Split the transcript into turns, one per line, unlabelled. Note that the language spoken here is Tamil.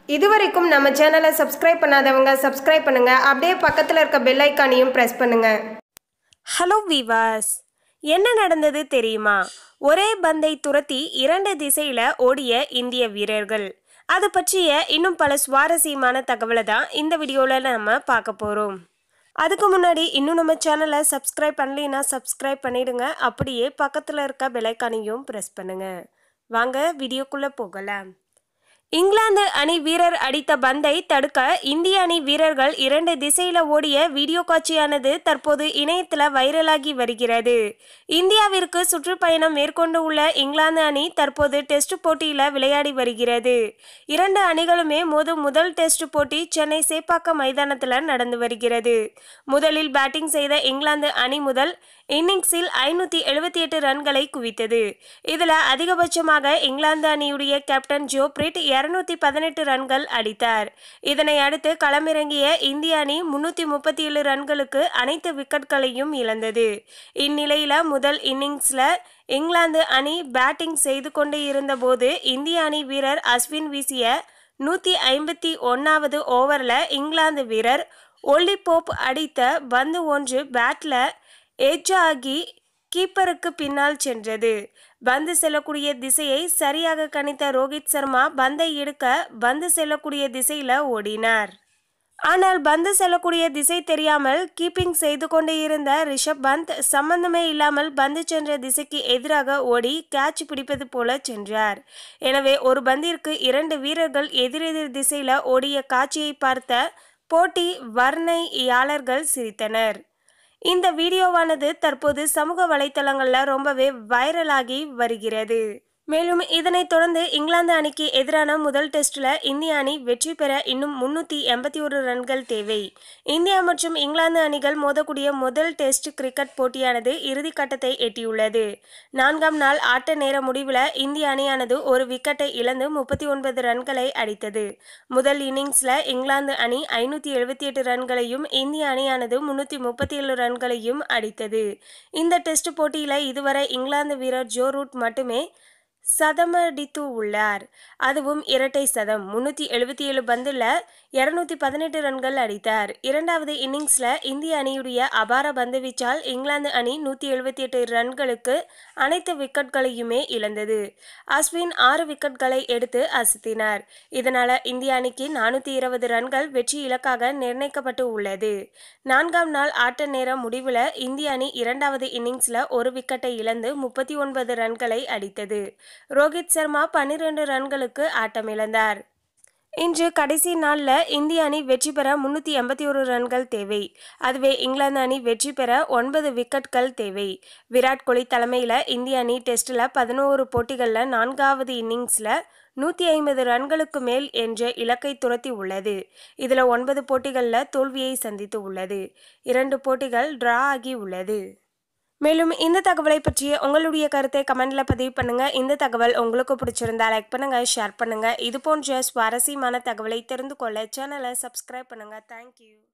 இதுவரைக்கும் நம்ம சேனலை சப்ஸ்கிரைப் பண்ணாதவங்க சப்ஸ்கிரைப் பண்ணுங்க அப்படியே பக்கத்தில் இருக்க பெல் ஐக்கானையும் ப்ரெஸ் பண்ணுங்க
ஹலோ விவாஸ் என்ன நடந்தது தெரியுமா ஒரே பந்தை துரத்தி இரண்டு திசையில ஓடிய இந்திய வீரர்கள் அது பற்றிய இன்னும் பல சுவாரஸ்யமான தகவலை தான் இந்த வீடியோவில் நம்ம பார்க்க போகிறோம் அதுக்கு முன்னாடி இன்னும் நம்ம சேனலை சப்ஸ்கிரைப் பண்ணலைன்னா சப்ஸ்கிரைப் பண்ணிடுங்க அப்படியே பக்கத்தில் இருக்க பெலைக்கானையும் ப்ரெஸ் பண்ணுங்க வாங்க வீடியோக்குள்ளே போகலாம் இங்கிலாந்து அணி வீரர் அடித்த பந்தை தடுக்க இந்திய அணி வீரர்கள் இரண்டு திசையில ஓடிய வீடியோ காட்சியானது தற்போது இணையத்தில் வைரலாகி வருகிறது இந்தியாவிற்கு சுற்றுப்பயணம் மேற்கொண்டு உள்ள இங்கிலாந்து அணி தற்போது டெஸ்ட் போட்டியில விளையாடி வருகிறது இரண்டு அணிகளுமே மோதும் முதல் டெஸ்ட் போட்டி சென்னை சேப்பாக்கம் மைதானத்தில் நடந்து வருகிறது முதலில் பேட்டிங் செய்த இங்கிலாந்து அணி முதல் இன்னிங்ஸில் ஐநூற்றி எழுபத்தி எட்டு ரன்களை குவித்தது இதில் அதிகபட்சமாக இங்கிலாந்து அணியுடைய கேப்டன் ஜோ பிரிட் இருநூத்தி பதினெட்டு ரன்கள் அடித்தார் இதனை அடுத்து களமிறங்கிய இந்திய அணி முன்னூற்றி முப்பத்தி ஏழு ரன்களுக்கு அனைத்து விக்கெட்களையும் இழந்தது இந்நிலையில் முதல் இன்னிங்ஸில் இங்கிலாந்து அணி பேட்டிங் செய்து கொண்டு இருந்தபோது இந்திய அணி வீரர் அஸ்வின் வீசிய நூற்றி ஐம்பத்தி ஒன்றாவது ஓவரில் இங்கிலாந்து வீரர் ஒல்லி போப் அடித்த பந்து ஒன்று பேட்டில் எட்ஜ் ஆகி கீப்பருக்கு பின்னால் சென்றது பந்து செல்லக்கூடிய திசையை சரியாக கணித்த ரோஹித் சர்மா பந்தை எடுக்க பந்து செல்லக்கூடிய திசையில் ஓடினார் ஆனால் பந்து செல்லக்கூடிய திசை தெரியாமல் கீப்பிங் செய்து கொண்டு இருந்த ரிஷப் பந்த் சம்பந்தமே இல்லாமல் பந்து சென்ற திசைக்கு எதிராக ஓடி கேட்ச் பிடிப்பது போல சென்றார் எனவே ஒரு பந்திற்கு இரண்டு வீரர்கள் எதிரெதிர் திசையில் ஓடிய காட்சியை பார்த்த போட்டி வர்ணையாளர்கள் சிரித்தனர் இந்த வீடியோவானது தற்போது சமூக வலைத்தளங்களில் ரொம்பவே வைரலாகி வருகிறது மேலும் இதனைத் தொடர்ந்து இங்கிலாந்து அணிக்கு எதிரான முதல் டெஸ்டில் இந்திய அணி வெற்றி பெற இன்னும் முன்னூற்றி எண்பத்தி ஒரு ரன்கள் தேவை இந்தியா மற்றும் இங்கிலாந்து அணிகள் மோதக்கூடிய முதல் டெஸ்ட் கிரிக்கெட் போட்டியானது இறுதிக்கட்டத்தை எட்டியுள்ளது நான்காம் நாள் ஆட்ட நேர முடிவில் இந்திய அணியானது ஒரு விக்கெட்டை இழந்து முப்பத்தி ஒன்பது ரன்களை அடித்தது முதல் இன்னிங்ஸில் இங்கிலாந்து அணி ஐநூற்றி எழுபத்தி எட்டு ரன்களையும் இந்திய அணியானது முன்னூற்றி முப்பத்தி ஏழு ரன்களையும் அடித்தது இந்த டெஸ்ட் போட்டியில் இதுவரை இங்கிலாந்து வீரர் ஜோ ரூட் மட்டுமே சதமடித்து உள்ளார் அதுவும் இரட்டை சதம் முன்னூற்றி எழுபத்தி ஏழு பந்தில் இருநூத்தி பதினெட்டு ரன்கள் அடித்தார் இரண்டாவது இன்னிங்ஸில் இந்திய அணியுடைய அபார பந்து வீச்சால் இங்கிலாந்து அணி நூற்றி எழுபத்தி எட்டு ரன்களுக்கு அனைத்து விக்கெட்களையுமே இழந்தது அஸ்வின் ஆறு விக்கெட்களை எடுத்து அசத்தினார் இதனால் இந்திய அணிக்கு நானூற்றி இருபது ரன்கள் வெற்றி இலக்காக நிர்ணயிக்கப்பட்டு உள்ளது நான்காம் நாள் ஆட்ட நேர முடிவில் இந்திய அணி இரண்டாவது இன்னிங்ஸில் ஒரு விக்கெட்டை இழந்து முப்பத்தி ஒன்பது ரன்களை அடித்தது ரோஹித் சர்மா பன்னிரண்டு ரன்களுக்கு ஆட்டமிழந்தார் இன்று கடைசி நாளில் இந்திய அணி வெற்றி பெற முன்னூற்றி எண்பத்தி ஒரு ரன்கள் தேவை அதுவே இங்கிலாந்து அணி வெற்றி பெற ஒன்பது விக்கெட்கள் தேவை விராட் கோலி தலைமையில் இந்திய அணி டெஸ்ட்டில் பதினோரு போட்டிகளில் நான்காவது இன்னிங்ஸில் நூற்றி ஐம்பது ரன்களுக்கு மேல் என்ற இலக்கை துரத்தி உள்ளது இதில் ஒன்பது போட்டிகளில் தோல்வியை சந்தித்து உள்ளது இரண்டு போட்டிகள் டிரா ஆகி உள்ளது மேலும் இந்த தகவலை பற்றிய உங்களுடைய கருத்தை கமெண்ட்ல பதிவு பண்ணுங்க இந்த தகவல் உங்களுக்கு பிடிச்சிருந்தா லைக் பண்ணுங்க ஷேர் பண்ணுங்க இது போன்ற சுவாரஸ்யமான தகவலை தெரிந்து கொள்ள சேனலை சப்ஸ்கிரைப் பண்ணுங்க தேங்க்யூ